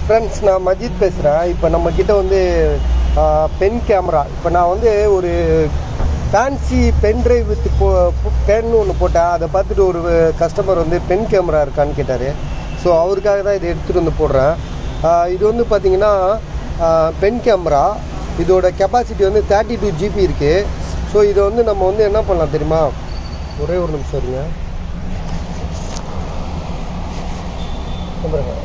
friends நான் மஜித் பேசுகிறேன் இப்போ நம்மக்கிட்ட வந்து பென் கேமரா இப்போ நான் வந்து ஒரு ஃபேன்சி பென் டிரைவ் வித் போ பென் ஒன்று போட்டேன் அதை பார்த்துட்டு ஒரு கஸ்டமர் வந்து பென் கேமரா இருக்கான்னு கேட்டார் ஸோ அவருக்காக தான் இதை எடுத்துகிட்டு வந்து போடுறேன் ஆஹ் இது வந்து பார்த்தீங்கன்னா பென் கேமரா இதோட கெப்பாசிட்டி வந்து தேர்ட்டி டூ ஜிபி இருக்குது ஸோ இதை வந்து நம்ம வந்து என்ன பண்ணலாம் தெரியுமா ஒரே ஒரு நிமிஷம் இருங்க பாருங்க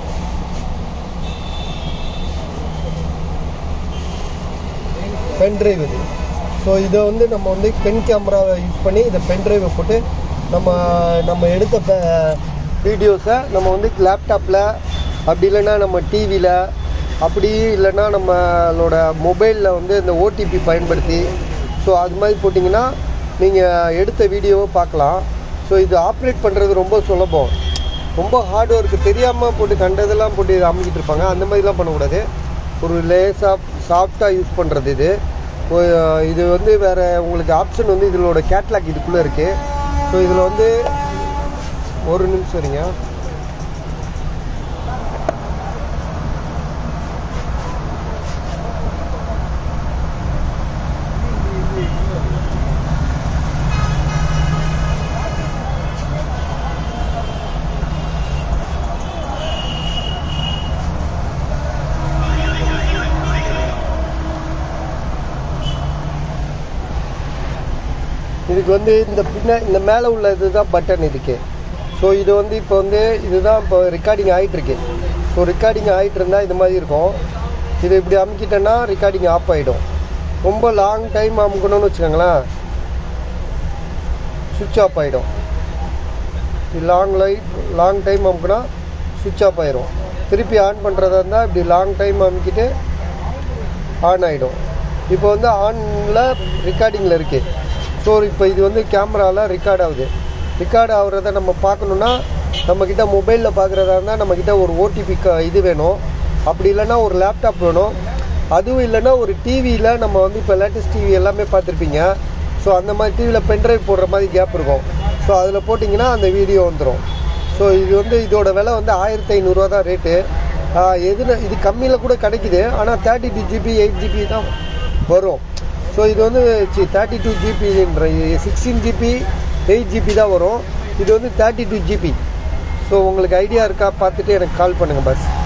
பென் டிரைவ் இது ஸோ இதை வந்து நம்ம வந்து பென் கேமராவை யூஸ் பண்ணி இந்த பென் டிரைவை போட்டு நம்ம நம்ம எடுத்த வீடியோஸை நம்ம வந்து லேப்டாப்பில் அப்படி இல்லைன்னா நம்ம டிவியில் அப்படி இல்லைன்னா நம்மளோட மொபைலில் வந்து இந்த ஓடிபி பயன்படுத்தி ஸோ அது மாதிரி போட்டிங்கன்னா நீங்கள் எடுத்த வீடியோவை பார்க்கலாம் ஸோ இது ஆப்ரேட் பண்ணுறது ரொம்ப சுலபம் ரொம்ப ஹார்ட் ஒர்க்கு தெரியாமல் போட்டு கண்டதெல்லாம் போட்டு அமைக்கிட்டு இருப்பாங்க அந்த மாதிரிலாம் பண்ணக்கூடாது ஒரு லேசாக சாஃப்டாக யூஸ் பண்ணுறது இது ஒ- இது வந்து வேறு உங்களுக்கு ஆப்ஷன் வந்து இதோட கேட்லாக் இதுக்குள்ளே இருக்குது ஸோ இதில் வந்து ஒரு நிமிஷம் இருங்க இதுக்கு வந்து இந்த பின்ன இந்த மேலே உள்ள இதுதான் பட்டன் இதுக்கு ஸோ இது வந்து இப்போ வந்து இதுதான் இப்போ ரெக்கார்டிங் ஆகிட்டுருக்கு ஸோ ரெக்கார்டிங் ஆகிட்டு இருந்தால் இது மாதிரி இருக்கும் இது இப்படி அமுக்கிட்டேன்னா ரெக்கார்டிங் ஆஃப் ஆகிடும் ரொம்ப லாங் டைம் அமுக்கணும்னு வச்சுக்கோங்களேன் சுவிட்ச் ஆஃப் ஆகிடும் இது லாங் லைட் லாங் டைம் அமுக்குனா சுவிட்ச் ஆஃப் ஆயிரும் திருப்பி ஆன் பண்ணுறதா இருந்தால் இப்படி லாங் டைம் அமுக்கிட்டு ஆன் ஆகிடும் இப்போ வந்து ஆனில் ரெக்கார்டிங்கில் இருக்குது ஸோ இப்போ இது வந்து கேமராவில் ரெக்கார்ட் ஆகுது ரெக்கார்ட் ஆகுறத நம்ம பார்க்கணுன்னா நம்மக்கிட்ட மொபைலில் பார்க்குறதா இருந்தால் நம்மக்கிட்ட ஒரு ஓடிபி க இது வேணும் அப்படி இல்லைன்னா ஒரு லேப்டாப் வேணும் அதுவும் இல்லைன்னா ஒரு டிவியில் நம்ம வந்து இப்போ லேட்டஸ்ட் டிவி எல்லாமே பார்த்துருப்பீங்க ஸோ அந்த மாதிரி டிவியில் பென்ட்ரைவ் போடுற மாதிரி கேப் இருக்கும் ஸோ அதில் போட்டிங்கன்னா அந்த வீடியோ வந்துடும் ஸோ இது வந்து இதோட விலை வந்து ஆயிரத்தி ஐநூறுரூவா தான் ரேட்டு எதுன இது கம்மியில் கூட கிடைக்குது ஆனால் thirty two GB eight GB தான் வரும் ஸோ இது வந்து தேர்ட்டி டூ ஜிபின்ற சிக்ஸ்டீன் ஜிபி எயிட் ஜிபி தான் வரும் இது வந்து தேர்ட்டி டூ ஜிபி ஸோ உங்களுக்கு ஐடியா இருக்கா பார்த்துட்டு எனக்கு கால் பண்ணுங்கள் பஸ்